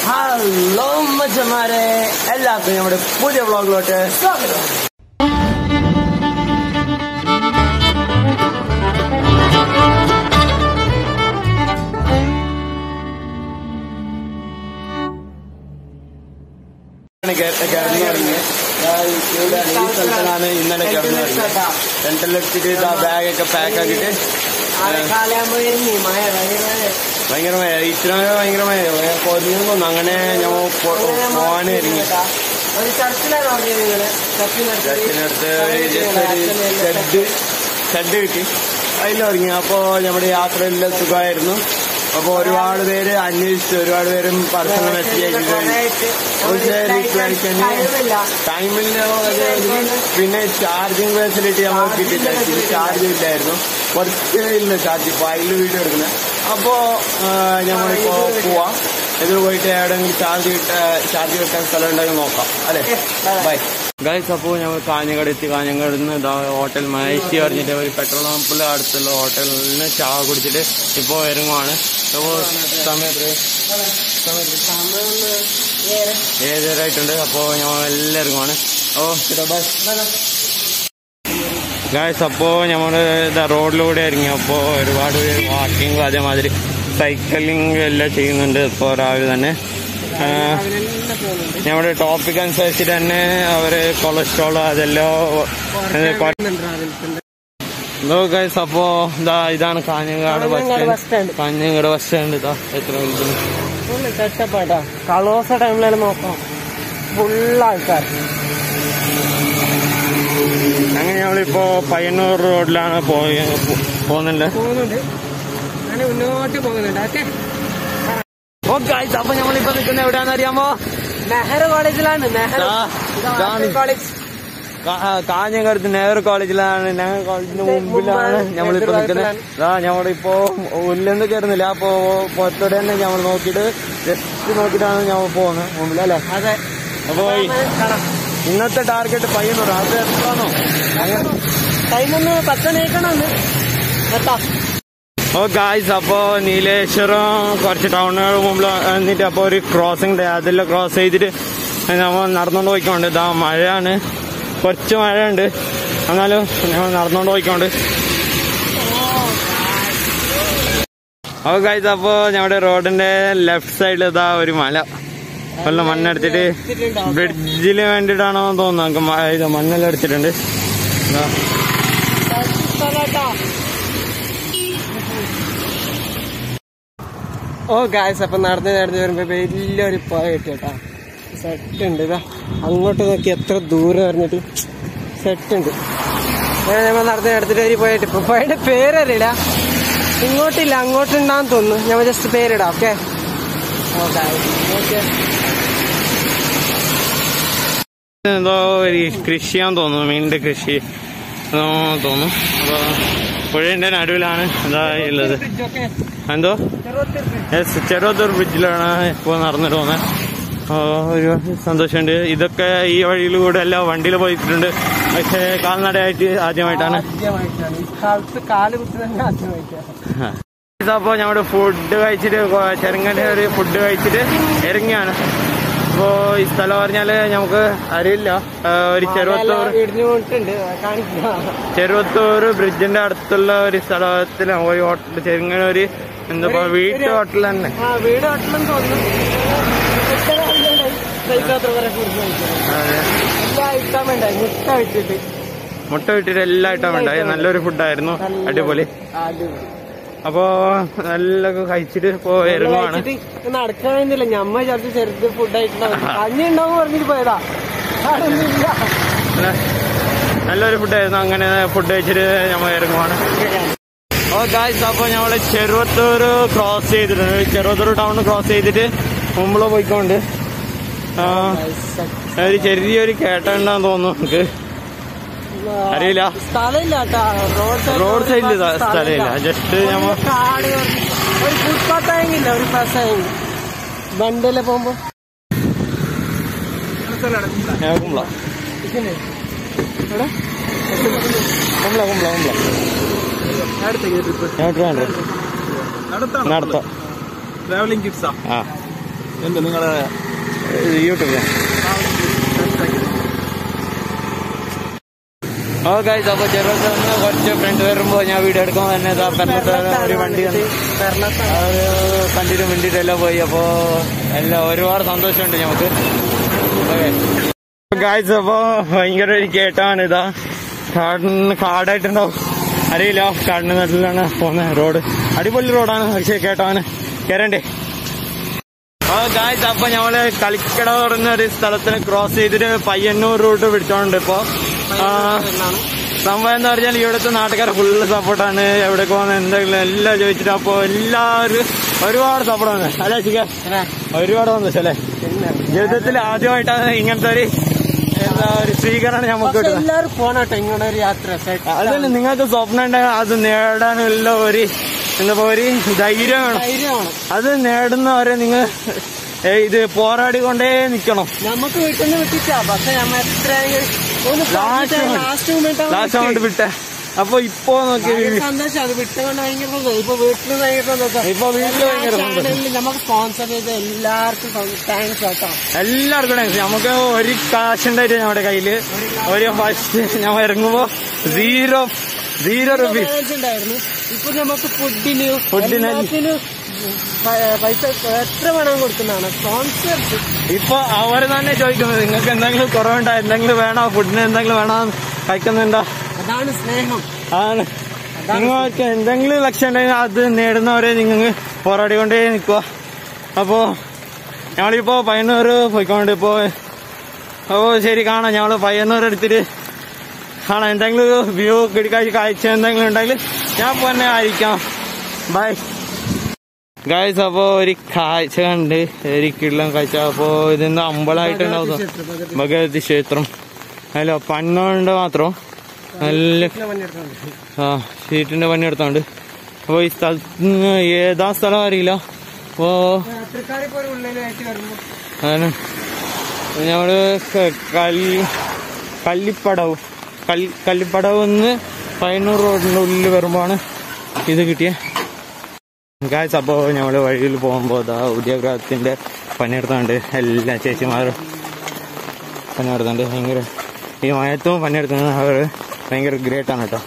Hello മച്ചന്മാരെ എല്ലാവർക്കും നമ്മുടെ പുതിയ വ്ളോഗിലോട്ട് സ്വാഗതം കിടന്നു തുടങ്ങി ഇവിടെ ഈ സ്ഥലത്തിലാണ് ഇന്നലെ കിടന്നു തുടങ്ങിയത് ടെൻറ്റിലെടുത്തിട്ട് ഇതാ ബാഗൊക്കെ പാക്ക് ആക്കിയിട്ട് ഭയങ്കരമായ ഇത്ര ഭയങ്കരമായ കൊതിഞ്ഞു തോന്നുന്നു അങ്ങനെ ഞാൻ പോവാൻ ഒരുങ്ങി ചർച്ചിനടുത്ത് ഷെഡ് ഷെഡ് കിട്ടി അതിൽ തുടങ്ങി അപ്പോ നമ്മുടെ യാത്രയെല്ലാം സുഖമായിരുന്നു അപ്പൊ ഒരുപാട് പേര് അന്വേഷിച്ചു ഒരുപാട് പേരും പർസണൽ മെസ്സേജ് അയച്ചിട്ട് പക്ഷേ റിപ്ലൈ ടൈമില്ല പിന്നെ ചാർജിങ് ഫെസിലിറ്റി നമുക്ക് കിട്ടില്ല ചാർജ് ഇല്ലായിരുന്നു കുറച്ച് ഇല്ല ചാർജ് ഇപ്പൊ അതിൽ വീഡിയോ എടുക്കുന്നത് അപ്പോ ഞങ്ങളിപ്പോ പോവാം ഇതിൽ പോയിട്ട് എവിടെയെങ്കിലും ചാർജ് കിട്ട ചാർജ് കിട്ടാൻ സ്ഥലം ഉണ്ടെങ്കിൽ നോക്കാം അല്ലെ ബൈ ഗൈസ് അപ്പോൾ ഞങ്ങൾ കാഞ്ഞങ്ങാട് എത്തി കാഞ്ഞങ്ങാട് നിന്ന് ഇതാ ഹോട്ടൽ മലേഷ്യ പറഞ്ഞിട്ട് ഒരു പെട്രോൾ പമ്പിൽ അടുത്തുള്ള ഹോട്ടലിൽ നിന്ന് ചായ കുടിച്ചിട്ട് ഇപ്പോൾ ഇറങ്ങുവാണ് അപ്പോൾ സമയത്ത് ഏഴരായിട്ടുണ്ട് അപ്പോൾ ഞങ്ങൾ എല്ലാം ഇറങ്ങുവാണ് ഓ ബൈ ഗായ്സ് അപ്പോൾ നമ്മൾ ഇതാ റോഡിലൂടെ ഇറങ്ങി അപ്പോൾ ഒരുപാട് പേര് വാക്കിംഗ് അതേമാതിരി സൈക്ലിംഗ് എല്ലാം ചെയ്യുന്നുണ്ട് ഇപ്പോൾ രാവിലെ തന്നെ ആ, നമ്മുടെ ടോപ്പിക് അനുസരിച്ചിട്ട് തന്നെ അവര് കൊളസ്ട്രോൾ അതെല്ലാം ഹലോ ഗൈസ് അപ്പോ ഇതാ ഇതാണ് Kanhangad bus Kanhangad bus stand stand. Kanhangad bus stand ഇതാ എത്ര വലുത് സെറ്റപ്പാട്ടാ കളോസ ടൈമിലാണ് നോക്കണം ഫുൾ ആൾക്കാർ അങ്ങനെ ഞങ്ങളിപ്പോ പയ്യന്നൂർ റോഡിലാണ് പോയി പോകുന്നുണ്ട് പോകുന്നുണ്ട് ഞാൻ മുന്നോട്ട് പോകുന്നുണ്ട് ഓക്കെ ഓ ഗൈസ് അപ്പൊ നമ്മളിപ്പോ നിൽക്കുന്ന എവിടെയാണെന്ന് അറിയാമോ നെഹ്റു കോളേജിലാണ് നെഹ്റു ദാ, ഇതാണ് കോളേജ് കാ- കാഞ്ഞങ്ങാടത്ത് നെഹ്റു കോളേജിലാണ് നെഹ്റു കോളേജിന്റെ മുമ്പിലാണ് നമ്മളിപ്പോ നിൽക്കുന്നത് അതാ നമ്മളിപ്പോ ഉല്ലെന്ന് കയറുന്നില്ല അപ്പോ പുറത്തോടെ തന്നെ നമ്മൾ നോക്കിയിട്ട് ജസ്റ്റ് നോക്കിയിട്ടാണ് നമ്മൾ പോകുന്നത് മുമ്പിലല്ലേ അതെ അപ്പോ ഈ ഇന്നത്തെ ടാർഗറ്റ് പയ്യന്നൂർ അത് എത്രയാണോ ടൈം ഒന്ന് പത്ത് നീക്കണമെന്ന് എത്താം ഓ ഗായ്സ് അപ്പോ നീലേശ്വരം കുറച്ച് ടൗണുകൾ മുമ്പിൽ എന്നിട്ട് അപ്പൊ ഒരു ക്രോസിംഗ് ഉണ്ട് അതെല്ലാം ക്രോസ് ചെയ്തിട്ട് നമ്മൾ നടന്നുകൊണ്ട് പോയിക്കോണ്ട് ഇതാ മഴയാണ് കുറച്ച് മഴയുണ്ട് എന്നാലും ഞങ്ങൾ നടന്നുകൊണ്ട് പോയിക്കോണ്ട് ഓ ഗായ്സ് അപ്പോ ഞങ്ങളുടെ റോഡിന്റെ ലെഫ്റ്റ് സൈഡിൽ ഇതാ ഒരു മല വല്ല മണ്ണെടുത്തിട്ട് ബ്രിഡ്ജിന് വേണ്ടിയിട്ടാണോ എന്ന് തോന്നുന്നു നമുക്ക് മ- ഇത് മണ്ണെല്ലാം എടുത്തിട്ടുണ്ട് ഇതാ. ഓ ഗായ്സ് അപ്പൊ നടന്ന് നടന്ന് വരുമ്പോ വലിയൊരു പുഴ കിട്ടി കേട്ടാ സെറ്റ് ഉണ്ട് ഇതാ അങ്ങോട്ട് നോക്കി എത്ര ദൂരം പറഞ്ഞിട്ട് സെറ്റ് ഉണ്ട് ഞാൻ നമ്മൾ നടന്ന് നടത്തിട്ട് ഒരു പോയിട്ട് ഇപ്പൊ പുഴയുടെ പേരറിയില്ല ഇങ്ങോട്ടില്ല അങ്ങോട്ടുണ്ടാന്ന് തോന്നുന്നു ഞാൻ ജസ്റ്റ് പേരിടാം ഓക്കെ ഓ ഗായ്സ് ഓക്കെ എന്തോ ഒരു കൃഷിയാന്ന് തോന്നുന്നു മീനിന്റെ കൃഷി എന്നോ തോന്നുന്നു അപ്പൊ പുഴയുടെ നടുവിലാണ് ഇതാ ഉള്ളത് എന്തോ യെസ് ചെറുതൂർ ബ്രിഡ്ജിലാണ് ഇപ്പോൾ നടന്നിട്ട് പോകുന്നത് ആ, ഒരു സന്തോഷമുണ്ട് ഇതൊക്കെ ഈ വഴിയിലൂടെ എല്ലാം വണ്ടിയിൽ പോയിട്ടുണ്ട് പക്ഷേ കാൽനടയായിട്ട് ആദ്യമായിട്ടാണ് ആദ്യമായിട്ടാണ് ഈ കാലത്ത് കാല് കുത്തി തന്നെ ആദ്യമായിട്ടാണ് ഇതപ്പോ ഞങ്ങളുടെ ഫുഡ് കഴിച്ചിട്ട് കൊ- ചെറുങ്ങനെ ഒരു ഫുഡ് കഴിച്ചിട്ട് ഇറങ്ങിയാണ് അപ്പോ ഈ സ്ഥലം പറഞ്ഞാല് നമുക്ക് അറിയില്ല ആ, ഒരു ചെറുവത്തൂർ ഇടിഞ്ഞു പോയിട്ടുണ്ട് കാണിക്കില്ല ചെറുവത്തൂർ ബ്രിഡ്ജിന്റെ അടുത്തുള്ള ഒരു സ്ഥലത്തിൽ ഒരു ഹോട്ടൽ ചെറുങ്ങനെ ഒരു എന്താ പറയാ വീട്ടു ഹോട്ടൽ തന്നെ ആ വീട് ഹോട്ടലെന്ന് തോന്നുന്നു മുട്ട കാണിക്കുന്നുണ്ടായി. കഴിക്കാത്ത കുറെ food കഴിക്കുന്നു. അതെ എല്ലാ ഐറ്റം ഉണ്ടായി മുട്ട വെച്ചിട്ട് മുട്ട വിട്ടിട്ട് എല്ലാ ഐറ്റം ഉണ്ടായി നല്ലൊരു ഫുഡായിരുന്നു അടിപൊളി അടിപൊളി. അപ്പോ നല്ല കഴിച്ചിട്ട് ഇപ്പോ ഇറങ്ങുവാണ് കഴിച്ചിട്ട് നടക്കാൻ വേണ്ടിയില്ല ഞമ്മ വിചാരിച്ചു ചെറുത് ഫുഡ് ആയിട്ടുണ്ടാവും കഞ്ഞി ഉണ്ടാവും പറഞ്ഞിട്ട് പോയതാ അതൊന്നുമില്ല നല്ല- നല്ലൊരു ഫുഡായിരുന്നു അങ്ങനെ ഫുഡ് കഴിച്ചിട്ട് നമ്മൾ ഇറങ്ങുവാണ് ഓ ഗായ്സ് അപ്പൊ ഞങ്ങള് ചെറുവത്തൂർ ക്രോസ് ചെയ്തിട്ടുണ്ട് ചെറുവത്തൂർ ടൗൺ ക്രോസ് ചെയ്തിട്ട് മുമ്പില് പോയിക്കൊണ്ട് ആ, ഒരു ചെറിയൊരു കേട്ടുണ്ടാന്ന് തോന്നുന്നു നമുക്ക് അറിയില്ല സ്ഥലമില്ല കേട്ടാ റോഡ് സൈഡ് റോഡ് സൈഡിൽ സ്ഥലമില്ല ജസ്റ്റ് ഞമ്മ കാട് ഒരു ഫുട്പാത്ത് ആയെങ്കില്ല ഒരു ബസ് ആയെങ്കിൽ വണ്ടിയിലെ പോകുമ്പോ കുമ്പള ഇങ്ങനെ. എവിടെ? കുമ്പള കുമ്പള കുമ്പള ഞാൻ വേണ്ട നടത്താം ട്രാവലിംഗ് കിഡ്സാ ആ എന്ത് നിങ്ങളെ യൂട്യൂബിൽ ഓ ഗൈസ് അപ്പൊ ചെറുപ്പം കുറച്ച് ഫ്രണ്ട് വരുമ്പോ ഞാൻ വീഡിയോ എടുക്കുമ്പോ തന്നെ ഇതാ പെരളത്തെ ഒരു വണ്ടി വന്നു അത് കണ്ടിട്ട് വേണ്ടിട്ടെല്ലാം പോയി അപ്പോ എല്ലാം ഒരുപാട് സന്തോഷമുണ്ട് ഞമ്മക്ക് ഗായ്സ് അപ്പോ ഭയങ്കര ഒരു കേട്ടാണ് ഇതാ കാടിന് കാടായിട്ടുണ്ടാവും അറിയില്ല കാടിന്റെ നടുവിലാണ് പോകുന്ന റോഡ് അടിപൊളി റോഡാണ് പക്ഷേ കേട്ടാണ് കയറണ്ടേ ആ ഗായ്സ് അപ്പൊ ഞമ്മള് കളിക്കട പറഞ്ഞ ഒരു സ്ഥലത്തിന് ക്രോസ് ചെയ്തിട്ട് പയ്യന്നൂർ റൂട്ട് പിടിച്ചോണ്ട് ഇപ്പൊ ആ, സംഭവം എന്ന് പറഞ്ഞാൽ ഇവിടുത്തെ നാട്ടുകാർ ഫുള്ള് സപ്പോർട്ടാണ് എവിടെ പോകുന്ന എന്തെങ്കിലും എല്ലാം ചോദിച്ചിട്ട് അപ്പൊ എല്ലാവരും ഒരുപാട് സപ്പോർട്ടാണ് അല്ലേ ചിക്ക ഒരുപാട് സന്തോഷം അല്ലേ ജീവിതത്തിൽ ആദ്യമായിട്ടാണ് ഇങ്ങനത്തെ ഒരു എന്താ ഒരു സ്വീകരണം നമുക്ക് കിട്ടുന്നത് എല്ലാരും പോണട്ടെ ഇങ്ങനെ ഒരു യാത്ര set. അതല്ല നിങ്ങൾക്ക് സ്വപ്നം ഉണ്ടെങ്കിൽ അത് നേടാനുള്ള ഒരു എന്താ പറയുക ഒരു ധൈര്യം വേണം ധൈര്യമാണ് അത് നേടുന്നവരെ നിങ്ങൾ ഇത് പോരാടിക്കൊണ്ടേ നിക്കണം നമുക്ക് വീട്ടിൽ നിന്ന് വിട്ടിട്ടാ പക്ഷെ നമ്മ എത്ര ഒന്ന് Last moment. Last moment last അങ്ങോട്ട് വിട്ടെ അപ്പൊ ഇപ്പൊ നോക്കി സന്തോഷം അത് വിട്ടുകൊണ്ട് ഭയങ്കര സന്തോഷം. ഇപ്പൊ വീട്ടിൽ ഭയങ്കര സന്തോഷം ഇപ്പൊ വീട്ടില് ഭയങ്കര സന്തോഷം. ചാനലിൽ നമുക്ക് സ്പോൺസർ ചെയ്ത എല്ലാവർക്കും താങ്ക്സ് കേട്ടോ എല്ലാവർക്കും thanks. നമുക്ക് ഒരു കാശ് ഉണ്ടായിട്ട് നമ്മുടെ കയ്യില് ഒരു ഫസ്റ്റ് ഞാൻ ഇറങ്ങുമ്പോ സീറോ സീറോ റുപ്പീസ് balance ഉണ്ടായിരുന്നു ഇപ്പൊ നമുക്ക് ഫുഡിന് ഫുഡിന് എല്ലാത്തിനും പ- പൈസ എത്ര വേണം കൊടുക്കുന്നതാണ് സ്പോൺസർ ഇപ്പൊ അവർ തന്നെ ചോദിക്കുന്നത് നിങ്ങൾക്ക് എന്തെങ്കിലും കുറവുണ്ടോ എന്തെങ്കിലും വേണോ ഫുഡിന് എന്തെങ്കിലും വേണോ കഴിക്കുന്നുണ്ടോ അതാണ് സ്നേഹം ആണ് നിങ്ങൾക്ക് എന്തെങ്കിലും ലക്ഷ്യം ഉണ്ടെങ്കിൽ അത് നേടുന്നവരെ നിങ്ങൾക്ക് പോരാടിക്കൊണ്ടേ നിൽക്കുക അപ്പോ ഞങ്ങളിപ്പോ പയ്യന്നൂർ പോയിക്കൊണ്ട് ഇപ്പോ ഓ ശരി കാണാം ഞങ്ങള് പയ്യന്നൂർ എടുത്തിട്ട് കാണാം എന്തെങ്കിലും വ്യൂ കിടക്കാഴ്ച കാഴ്ച എന്തെങ്കിലും ഉണ്ടെങ്കിൽ ഞാൻ ഇപ്പൊ തന്നെ അയക്കാം ബൈ ഗായ്സ് അപ്പോ ഒരു കാഴ്ച കണ്ട് ഒരു കിള്ളം കാഴ്ച അപ്പോ ഇതിന്ന് അമ്പലമായിട്ടുണ്ടാവും ഭഗവതി ക്ഷേത്രം അല്ല പണ്ണുകൊണ്ട് മാത്രം നല്ല ആ ഷീറ്റിന്റെ പണി എടുത്തോണ്ട് അപ്പൊ ഈ സ്ഥലത്ത് ഏതാ സ്ഥലം അറിയില്ല അപ്പോ യാത്രക്കാരിപ്പോ ഒരു ഉള്ളിലായിട്ട് വരുമ്പോ അങ്ങനെ ഞമ്മള് ക- കല്ലി കല്ലിപ്പടവ് കല്ലി കല്ലിപ്പടവ് നിന്ന് പയ്യന്നൂർ റോഡിന്റെ ഉള്ളിൽ വരുമ്പോഴാണ് ഇത് കിട്ടിയ ഗായ്സ് അപ്പോ ഞമ്മള് വഴിയിൽ പോകുമ്പോ ഇതാ ഉദ്യോഗത്തിന്റെ പണിയെടുത്തോണ്ട് എല്ലാ ചേച്ചിമാരും പണിയെടുത്തോണ്ട് ഭയങ്കര ഈ മയത്തും പണിയെടുക്കുന്നത് അവർ ഭയങ്കര ഗ്രേറ്റ് ആണ് കേട്ടോ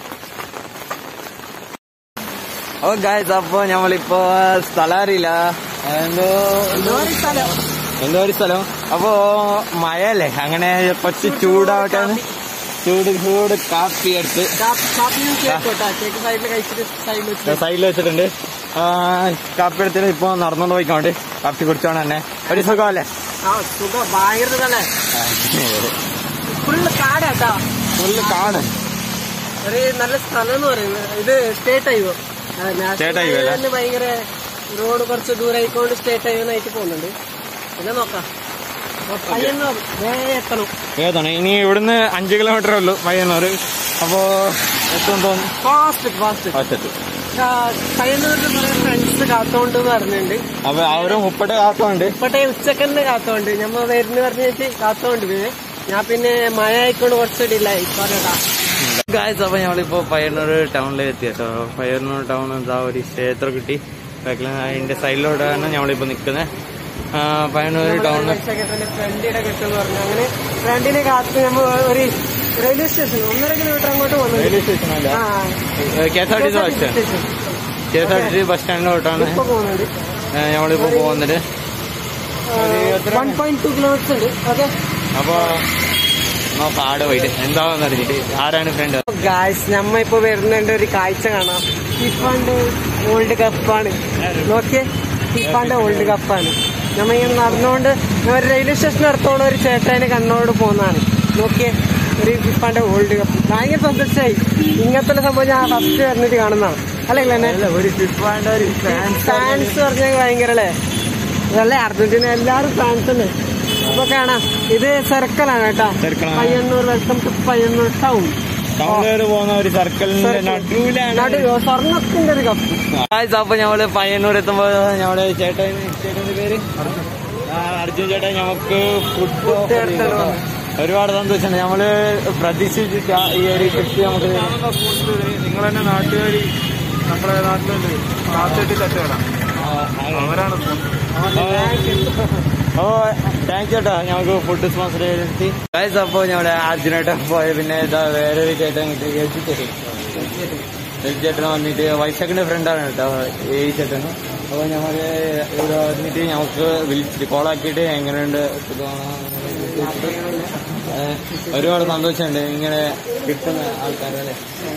ഓ ഗായ്സ് അപ്പോ ഞമ്മളിപ്പോ സ്ഥലം അറിയില്ല എന്തോ എന്തോ ഒരു സ്ഥലം എന്തോ ഒരു സ്ഥലം അപ്പോ മഴയല്ലേ അങ്ങനെ കുറച്ച് ചൂടാവട്ടെ എന്ന് ചൂട് ചൂട് കാപ്പി എടുത്ത് കാപ്പി- കാപ്പിയും കേക്ക് കേട്ടോ കേക്ക് സൈഡിൽ കഴിച്ചിട്ട് സൈഡിൽ വെച്ച് സൈഡിൽ വെച്ചിട്ടുണ്ട് ആ, കാപ്പി എടുത്തിട്ട് ഇപ്പൊ നടന്നുകൊണ്ട് പോയിക്കോണ്ട് കാപ്പി കുടിച്ചോണ്ട് തന്നെ ഒരു സുഖമല്ലേ ആ സുഖം ഭയങ്കര സുഖല്ലേ ഫുള്ള് കാടാട്ടോ ഫുള്ള് കാട് ഒരു നല്ല സ്ഥലം എന്ന് പറയുന്നത് ഇത് സ്റ്റേറ്റ് ഹൈവേ State highway അല്ലേ? തന്നെ ഭയങ്കര റോഡ് കുറച്ച് ദൂരം ആയിക്കൊണ്ട് സ്റ്റേറ്റ് ഹൈവേ ആയിട്ട് പോകുന്നുണ്ട് പിന്നെ നോക്കാം അപ്പൊ പയ്യന്നൂർ വേഗം എത്തണം ഏതാണ് ഇനി ഇവിടുന്ന് അഞ്ച് കിലോമീറ്റർ ഉള്ളൂ പയ്യന്നൂർ അപ്പോ എത്തും തോന്നുന്നു ഫാസ്റ്റ് ഫാസ്റ്റ് ഫസ്റ്റ് പയ്യന്നൂരിൽ കുറെ ഫ്രണ്ട്സ് കാത്തോണ്ട് പറഞ്ഞിട്ടുണ്ട് അപ്പൊ അവരും മുപ്പട്ട് കാത്തുണ്ട് ഇപ്പട്ടെ ഉച്ചക്കന്നെ കാത്തോണ്ട് ഞമ്മ വരുന്ന പറഞ്ഞിട്ട് കാത്തോണ്ട് പിന്നെ ഞാൻ പിന്നെ മഴ ആയിക്കൊണ്ട് കുറച്ച് ഡിലായി പറയട്ടാ ഗായ്സ് അപ്പൊ ഞങ്ങളിപ്പോ പയ്യന്നൂർ ടൗണിലേക്ക് എത്തി കേട്ടോ പയ്യന്നൂർ ടൗൺ എന്താ ഒരു ക്ഷേത്രം കിട്ടി ബാക്കില് അതിന്റെ സൈഡിലോട്ടാണ് ഞങ്ങളിപ്പോ നിക്കുന്നത് പയ്യന്നൂർ ടൗൺ ഫ്രണ്ടിയുടെ കിട്ടുമെന്ന് പറഞ്ഞു അങ്ങനെ ഫ്രണ്ടിനെ കാത്ത് നമ്മ ഒരു റെയിൽവേ സ്റ്റേഷൻ ഒന്നര കിലോമീറ്റർ അങ്ങോട്ട് പോകുന്നുണ്ട് റെയിൽവേ സ്റ്റേഷനല്ല ആ K S R T C bus stand station K S R T C bus സ്റ്റാൻഡിലോട്ടാണ് ഇപ്പൊ പോകുന്നുണ്ട് ഞങ്ങളിപ്പോ പോകുന്നത് വൺ പോയിന്റ് ടു കിലോമീറ്റേഴ്സ് ഉണ്ട് ഓക്കെ അപ്പൊ നോക്കാം ആടെ പോയിട്ട് എന്താണെന്ന് അറിഞ്ഞിട്ട് ആരാണ് ഫ്രണ്ട് ഗായ്സ് നമ്മ ഇപ്പൊ വരുന്നുണ്ട് ഒരു കാഴ്ച കാണാം ഫിഫാന്റെ വേൾഡ് കപ്പാണ് നോക്കിയേ ഫിഫാന്റെ വേൾഡ് കപ്പാണ് നമ്മ ഇങ്ങനെ നടന്നുകൊണ്ട് ഒരു റെയിൽവേ സ്റ്റേഷൻ അടുത്തോടെ ഒരു ചേട്ടനെ കണ്ണോട് പോകുന്നതാണ് നോക്കിയേ ഒരു ഫിഫാന്റെ വേൾഡ് കപ്പ് ഭയങ്കര സന്തോഷമായി ഇങ്ങനത്തെ സംഭവം ഞാൻ ഫസ്റ്റ് വരുന്നിട്ട് കാണുന്നതാണ് അല്ലേ ഒരു ഫിഫാന്റെ ഒരു ഫാൻസ് പറഞ്ഞാൽ ഭയങ്കര അല്ലേ അതല്ലേ അർജന്റീന എല്ലാവരും ഫാൻസ് അല്ലേ അപ്പൊ കാണാം ഇത് സർക്കിളാണ് കേട്ടോ Circle ആണ്. Payyanur welcome to Payyanur town ടൗണിൽ പോകുന്ന ഒരു സർക്കിളിന്റെ നടുവിലാണ് നടു സ്വർണ്ണത്തിന്റെ ഒരു കപ്പ് ഗായ്സ് അപ്പൊ ഞമ്മള് പയ്യന്നൂർ എത്തുമ്പോ ഞമ്മള് ചേട്ടൻ ചേട്ടന്റെ പേര് ആ, അർജുൻ ചേട്ടൻ ഞമ്മക്ക് ഫുഡ് എടുത്തോണ്ട് വന്നു. ഒരുപാട് സന്തോഷമുണ്ട് ഞമ്മള് പ്രതീക്ഷിച്ചിട്ട് ഈ ഒരു ഗിഫ്റ്റ് നമുക്ക് നിങ്ങൾ തന്നെ നാട്ടുകാരി നമ്മുടെ നാട്ടിലുണ്ട് നാട്ടുകെട്ടി തട്ടുകട ആ, അവരാണ് ഓ താങ്ക് യു കേട്ടോ ഞങ്ങൾക്ക് ഫുഡ് സ്പോൺസർ ചെയ്തിട്ട് ഗൈസ് അപ്പോൾ ഞങ്ങളുടെ അർജുനായിട്ട് പോയ പിന്നെ ഇതാ വേറൊരു ചേട്ടൻ എഴുതി ചേട്ടൻ എഴുതി ചേട്ടൻ വന്നിട്ട് വൈശാഖിന്റെ ഫ്രണ്ടാണ് കേട്ടോ ഈ ചേട്ടനും അപ്പോൾ ഞങ്ങൾ ഇവിടെ വന്നിട്ട് ഞങ്ങൾക്ക് വിളിച്ചിട്ട് കോളാക്കിയിട്ട് എങ്ങനെയുണ്ട് സുഖമാണോ ഏഹ് ഒരുപാട് സന്തോഷമുണ്ട് ഇങ്ങനെ കിട്ടുന്ന ആൾക്കാരല്ലേ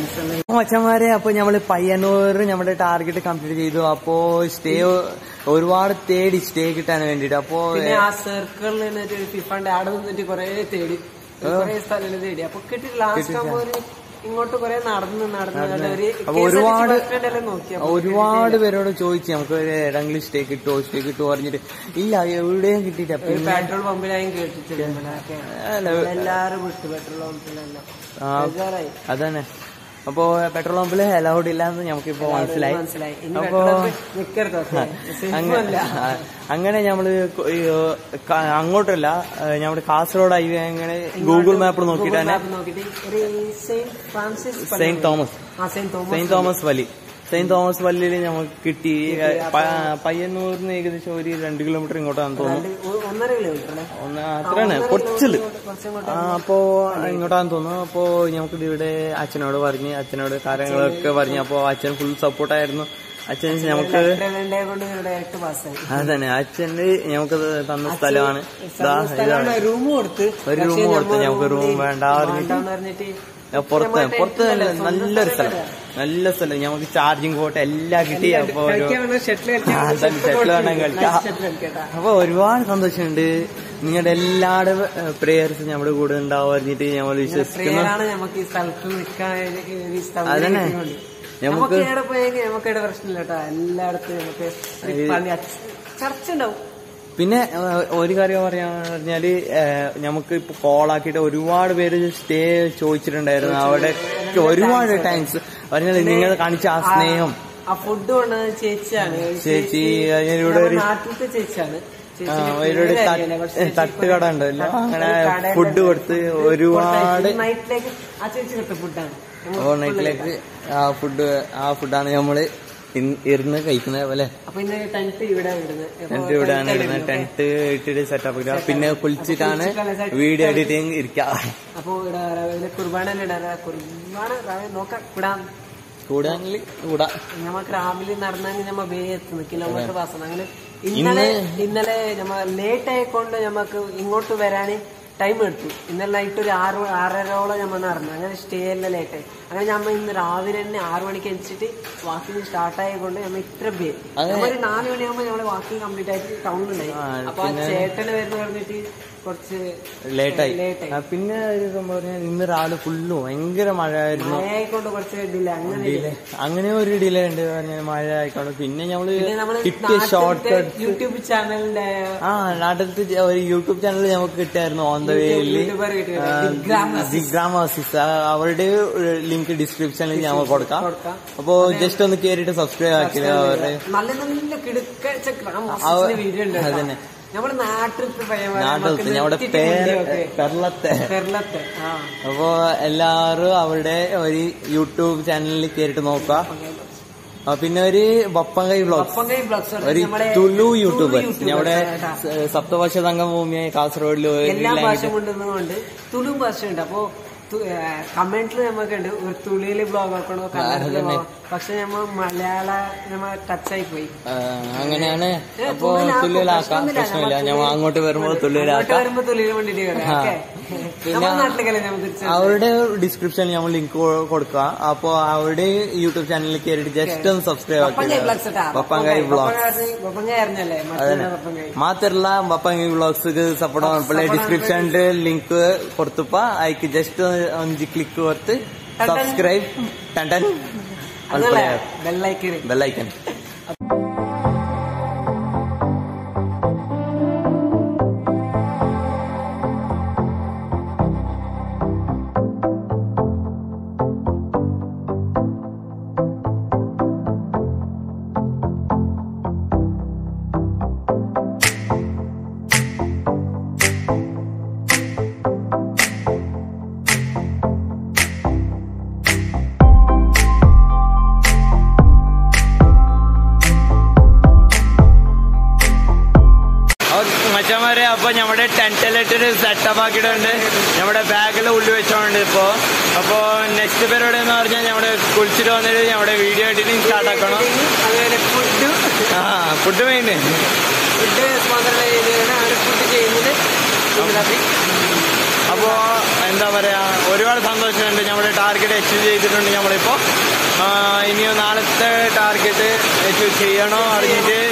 മച്ചന്മാരെ അപ്പൊ നമ്മള് പയ്യന്നൂർ നമ്മുടെ ടാർഗറ്റ് കംപ്ലീറ്റ് ചെയ്തു അപ്പോ സ്റ്റേ ഒരുപാട് തേടി സ്റ്റേ കിട്ടാൻ വേണ്ടിട്ട് അപ്പോ പിന്നെ ആ സർക്കിളിൽ നിന്നിട്ട് ഒരു ഫിഫാണ്ട് അവിടെ നിന്നിട്ട് കൊറേ തേടി കൊറേ സ്ഥലങ്ങൾ തേടി അപ്പൊ കിട്ടി ലാസ്റ്റ് ആകുമ്പോ ഒരു ഇങ്ങോട്ട് കൊറേ നടന്ന് നടന്ന് നടന്ന് ഒരു അപ്പൊ ഒരുപാട് KSRTC bus stand എല്ലാം നോക്കി അപ്പൊ ഒരുപാട് പേരോട് ചോദിച്ചു നമുക്ക് ഒരു ഏതെങ്കിലും സ്റ്റേ കിട്ടുമോ സ്റ്റേ കിട്ടുമോ പറഞ്ഞിട്ട് ഇല്ല എവിടെയും കിട്ടിയില്ല ഒരു പിന്നെ പെട്രോൾ പമ്പിലായും കേട്ടിട്ടുണ്ട് ഇവിടെയൊക്കെ. അല്ല, എല്ലാരും വിട്ടു പെട്രോൾ പമ്പിലെല്ലാം ആ, ബേജാറായി. അതന്നെ അപ്പോ പെട്രോൾ പമ്പിൽ അലൗഡ് ഇല്ല എന്ന് നമുക്കിപ്പോ മനസ്സിലായി മനസ്സിലായി ഇനി അപ്പോ പെട്രോൾ പമ്പ് നിക്കരുത് ഓക്കേ. Safe അങ്ങ- അല്ല. ആ, അങ്ങനെ നമ്മള് കൊ- ഈ, ഏ, ക- അങ്ങോട്ടല്ല ഏ, നമ്മുടെ കാസർഗോഡ് ഹൈവേ അങ്ങനെ ഗൂഗിൾ മാപ്പ് Google നോക്കിയിട്ടാണ് map നോക്കിയിട്ട് ഒരു സെയിന്റ് ഫ്രാൻസിസ് പള്ളി. സെയിന്റ് തോമസ് ആ സെയിന്റ് തോമസ് സെയിന്റ് തോമസ് വലി സെയിന്റ് തോമസ് പള്ളിയിൽ നമുക്ക് കിട്ടി പ- പയ്യന്നൂരിന്ന് ഏകദേശം ഒരു രണ്ട് കിലോമീറ്റർ ഇങ്ങോട്ടാണെന്ന് തോന്നുന്നു രണ്ട് ഒ- ഒന്നര കിലോമീറ്റർ അല്ലേ ഒന്ന് അത്രയാണ് കുറച്ചില് കുറച്ചങ്ങോട്ട് ആ അപ്പോ ഇങ്ങോട്ടാന്ന് തോന്നുന്നു അപ്പോ നമുക്ക് ഇവിടെ അച്ഛനോട് പറഞ്ഞ് അച്ഛനോട് കാര്യങ്ങളൊക്കെ പറഞ്ഞു അപ്പോ അച്ഛൻ ഫുൾ സപ്പോർട്ടായിരുന്നു അച്ഛൻ നമുക്ക് വേണ്ടേ കൊണ്ട് ഡയറക്റ്റ് പാസ്സായി അതന്നെ അച്ഛന് നമുക്ക് തന്ന സ്ഥലമാണ് ദാ ഇതാണ് റൂം കൊടുത്ത് ഒരു റൂം കൊടുത്ത് ഞങ്ങൾക്ക് റൂം വേണ്ട പറഞ്ഞിട്ട് വേണ്ടാന്ന് പറഞ്ഞിട്ട് പുറത്ത് പുറത്ത് നല്ല നല്ലൊരു സ്ഥലം നല്ല സ്ഥലം നമുക്ക് ചാർജിങ് പോട്ട് എല്ലാം കിട്ടി അപ്പൊ ഒരു കളിക്കാൻ വേണ്ട ഷട്ടിൽ ആ, തന്നെ ഷട്ടിൽ വേണം കളിക്കാം. കളിക്കട്ടാ അപ്പൊ ഒരുപാട് സന്തോഷമുണ്ട് നിങ്ങളുടെ എല്ലാവരുടെ പ്രേയേഴ്സ് നമ്മുടെ കൂടെ ഉണ്ടാവും പറഞ്ഞിട്ട് ഞങ്ങൾ വിശ്വസിക്കുന്നു പ്രിയറാണ് നമുക്ക് ഈ സ്ഥലത്ത് നിൽക്കാൻ ഈ സ്ഥലത്ത് അതന്നെ. നിൽക്കുന്നത്. നമുക്ക് നമുക്ക് എവിടെ പോയെങ്കിൽ നമുക്ക് ഇവിടെ പ്രശ്നമില്ല കേട്ടോ എല്ലായിടത്തും നമുക്ക് ഒരു പള്ളി അച്ഛ- ചർച്ച ഉണ്ടാവും പിന്നെ ഏഹ്, ഒരു കാര്യം പറയാന്ന് പറഞ്ഞാല് ഏഹ്, നമുക്ക് ഇപ്പൊ കോളാക്കിയിട്ട് ഒരുപാട് പേര് സ്റ്റേ ചോദിച്ചിട്ടുണ്ടായിരുന്നു അവിടെ ഒരുപാട് താങ്ക്സ് പറഞ്ഞാൽ നിങ്ങൾ കാണിച്ച ആ സ്നേഹം ആ ഫുഡ് കൊണ്ടുവന്ന ചേച്ചിയാണ് ചേച്ചി അതിലൂടെ നമ്മുടെ ഒരു നാട്ടിലത്തെ ചേച്ചിയാണ് ആ, ചേച്ചിയുടെ അതിലൂടെ പേര് തട്ട്- അറിയില്ല. പക്ഷേ ചേച്ചി തട്ടുകട ഉണ്ടല്ലോ തട്ട് അങ്ങനെ ഒരു കടയുണ്ട്. ഫുഡ് കൊടുത്ത് ഒരുപാട് നൈറ്റിലേക്ക് ആ ചേച്ചി കൊടുത്ത ഫുഡാണ് ഓ നൈറ്റിലേക്ക് ആ ഫുഡ് ആ ഫുഡാണ് നമ്മള് ഇൻ- ഇരുന്ന് കഴിക്കുന്നത് പോലെ അപ്പൊ ഇന്ന് ടെൻറ്റ് ഇവിടെ ഇടുന്നത് ടെന്റ് ഇവിടെയാണ് ഇടുന്നത് ടെന്റ് ഇട്ടിട്ട് സെറ്റപ്പ് ഇടുക പിന്നെ കുളിച്ചിട്ടാണ് വീഡിയോ എഡിറ്റിംഗ് ഇരിക്കുക അപ്പൊ ഇവിടെ രാവിലെ കുർബാന ഇടാ കുർബാന രാവിലെ നോക്കാം വിടാം കൂടാങ്കിൽ കൂടാ നമുക്ക് രാവിലെ നടന്നെങ്കിൽ നമ്മ വേ എത്തുന്നു കിലോമീറ്റർ പാസ്സാണ് അങ്ങനെ ഇന്നലെ ഇന്നലെ നമ്മ ലേറ്റ് ആയിക്കൊണ്ട് നമുക്ക് ഇങ്ങോട്ട് വരാന് ടൈം എടുത്തു ഇന്നലെ നൈറ്റ് ഒരു ആറ് ആറരോളം നമ്മൾ നടന്നു അങ്ങനെ സ്റ്റേ എല്ലാം ലേറ്റ് ആയി അങ്ങനെ നമ്മ ഇന്ന് രാവിലെ തന്നെ ആറു മണിക്ക് എണിച്ചിട്ട് വാക്കിംഗ് സ്റ്റാർട്ട് ആയതുകൊണ്ട് നമ്മ ഇത്ര പേര് നമ്മ ഒരു നാല് മണിയാകുമ്പോൾ നമ്മള് വാക്കിംഗ് കംപ്ലീറ്റ് ആയിട്ട് ടൗണിലുണ്ടായി അപ്പൊ ആ ചേട്ടന് വരുന്ന പറഞ്ഞിട്ട് കുറച്ച് ലേറ്റായി ലേറ്റ് ആയി പിന്നെ ഒരു സംഭവം പറഞ്ഞാൽ ഇന്ന് രാവിലെ ഫുള്ള് ഭയങ്കര മഴ ആയിരുന്നു മഴയായിക്കൊണ്ട് കുറച്ച് ഡിലേ അങ്ങനെ ഡിലേ അങ്ങനെ ഒരു ഡിലേ ഉണ്ട് പറഞ്ഞാൽ മഴ ആയിക്കോട്ടെ പിന്നെ ഞമ്മള് പിന്നെ നമ്മള് കിട്ടിയ ഷോർട്ട് നാട്ടിലത്തെ യൂട്യൂബ് ചാനലിന്റെ ആ നാട്ടിലത്തെ ജ- ഒരു യൂട്യൂബ് ചാനൽ നമുക്ക് കിട്ടായിരുന്നു ഓൺ ദ വേയിൽ യൂട്യൂബർ കിട്ടിയത് ദിഗ്രാമസിസ് അവരുടെ ലിങ്ക് ഡിസ്ക്രിപ്ഷനിൽ ഞങ്ങൾ കൊടുക്കാം കൊടുക്കാം അപ്പോ ജസ്റ്റ് ഒന്ന് കേറിയിട്ട് സബ്സ്ക്രൈബ് ആക്കില്ല അവരുടെ നല്ല നല്ല കിടുക്കച്ച അവ- വീഡിയോ ഉണ്ട് അതന്നെ. നമ്മുടെ നാട്ടിലത്തെ പയ്യന്മാര് നാട്ടിലത്തെ നമുക്ക് ഞങ്ങളുടെ നിർത്തിയിട്ട് പേര് കൊണ്ടുപോയി. പെർളത്തെ കേരളത്തെ ആ അപ്പോ എല്ലാവരും അവരുടെ ഒരു യൂട്യൂബ് ചാനലിൽ കേറിയിട്ട് നോക്കുക ആ, പിന്നെ ഒരു ബപ്പങ്കൈ വ്ളോഗ്സ് ഒപ്പങ്കൈ ബ്ലോഗ്സ് ഒരു തുലു യൂട്യൂബർ നമ്മുടെ സപ്തഭാഷ സംഘഭൂമിയായ കാസർഗോഡിൽ ഒരു എല്ലാ ഭാഷ ലാംഗ്വേജ് കൊണ്ടുവന്നുകൊണ്ട് തുളു ഭാഷയുണ്ട് അപ്പോ കമന്റിൽ നമുക്കുണ്ട് ഒരു തുളിയില് ബ്ലോഗ് ആക്കണോ കന്നഡത്തില് blog. പക്ഷെ നമ്മ മലയാള നമ്മ ടച്ച് ആയി പോയി അങ്ങനെയാണ് ഏ, അപ്പോ തുള്ളിലാക്കും, തുല്യലാക്കാം പ്രശ്നമൊന്നുമില്ല. പ്രശ്നമില്ല നമ്മ ഞമ്മ അങ്ങോട്ട് വരുമ്പോ അങ്ങോട്ട് തുല്യലാക്കാം വരുമ്പോ തുള്ളിയിൽ വേണ്ടിട്ട് ആ. പിന്നെ നമ്മുടെ നാട്ടിലേക്കല്ലേ നമ്മൾ തിരിച്ചു അവരുടെ ഡിസ്ക്രിപ്ഷനിൽ നമ്മൾ ലിങ്ക് കൊടുക്കുക അപ്പോ അവരുടെ യൂട്യൂബ് ചാനലിൽ കയറിയിട്ട് ജസ്റ്റ് ഒന്ന് സബ്സ്ക്രൈബ് പപ്പങ്കായ് ബ്ലോഗ്സ് ആക്കി ഇട്ടാ. പപ്പങ്കായ് വ്ളോഗ്സ് പപ്പങ്കായ് പപ്പങ്കായ് അറിഞ്ഞല്ലേ മറ്റേ പപ്പങ്കായ് മാത്രല്ല ബപ്പങ്ങി വ്ളോഗ്സ് സപ്പോർട്ട് ಮಾಡ್ಕೊಳ್ಳಿ ಡಿಸ್ಕ್ರಿಪ್ಷನ್ ಲಿಂಕ್ ಕೊಡ್ತಪ್ಪ ಆಯ್ಕೆ ಜಸ್ಟ್ ಒಂದು ಕ್ಲಿಕ್ ಕೊಡ್ತು ಸಬ್ಸ್ಕ್ರೈಬ್ ಟನ್ ಟನ್ അതല്ലേ ബെല്ലൈക്കറി ಬೆಲ್ಲೈಕನ್ മച്ചന്മാരെ അപ്പൊ നമ്മുടെ ടെൻറ്റിലിട്ടൊരു സെറ്റപ്പ് ആക്കിയിട്ടുണ്ട് നമ്മുടെ ബാഗിൽ ഉള്ളി വെച്ചോണ്ട് ഇപ്പോ അപ്പൊ നെക്സ്റ്റ് പരിപാടി എന്ന് പറഞ്ഞാൽ നമ്മുടെ കുളിച്ചിട്ട് വന്നിട്ട് നമ്മുടെ വീഡിയോ എഡിറ്റിംഗ് സ്റ്റാർട്ട് ആക്കണം അതുപോലെ ഫുഡ് ആ ഫുഡ് മെയിൻ ഫുഡ് സ്പോൺസർ ചെയ്തതാണ് അവർ ഫുഡ് ചെയ്യുന്നത് ഇതിനകത്ത് അപ്പോ എന്താ പറയാ ഒരുപാട് സന്തോഷമുണ്ട് നമ്മുടെ ടാർഗറ്റ് അച്ചീവ് ചെയ്തിട്ടുണ്ട് നമ്മളിപ്പോ ആ, ഇനിയും നാളത്തെ ടാർഗറ്റ് അച്ചീവ് ചെയ്യണോ അറിഞ്ഞിട്ട്